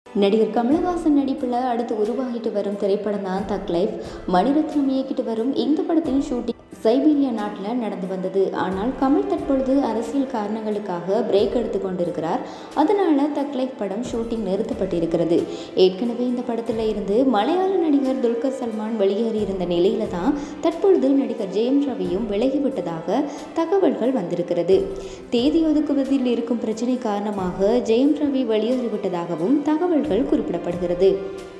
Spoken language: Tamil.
நடிகர் கமலஹாசன் நடிப்பில் அடுத்து உருவாகிட்டு வரும் திரைப்படம் தான் தக் லைஃப் மணிரத்னம் இயக்கிட்டு வரும் இந்த படத்தின் ஷூட்டிங் சைபீரியா நாட்டில் நடந்து வந்தது ஆனால் கமல் தற்பொழுது அரசியல் காரணங்களுக்காக பிரேக் எடுத்து கொண்டிருக்கிறார் அதனால தக் லைஃப் படம் ஷூட்டிங் நிறுத்தப்பட்டிருக்கிறது ஏற்கனவே இந்த படத்தில் இருந்து மலையாள நடிகர் துல்கர் சல்மான் வெளியேறியிருந்த நிலையில தான் தற்பொழுது நடிகர் ஜெயம் ரவியும் விலகிவிட்டதாக தகவல்கள் வந்திருக்கிறது தேதி ஒதுக்குவதில் இருக்கும் பிரச்சனை காரணமாக ஜெயம் ரவி வெளியேறிவிட்டதாகவும் தகவல்கள் குறிப்பிடப்படுகிறது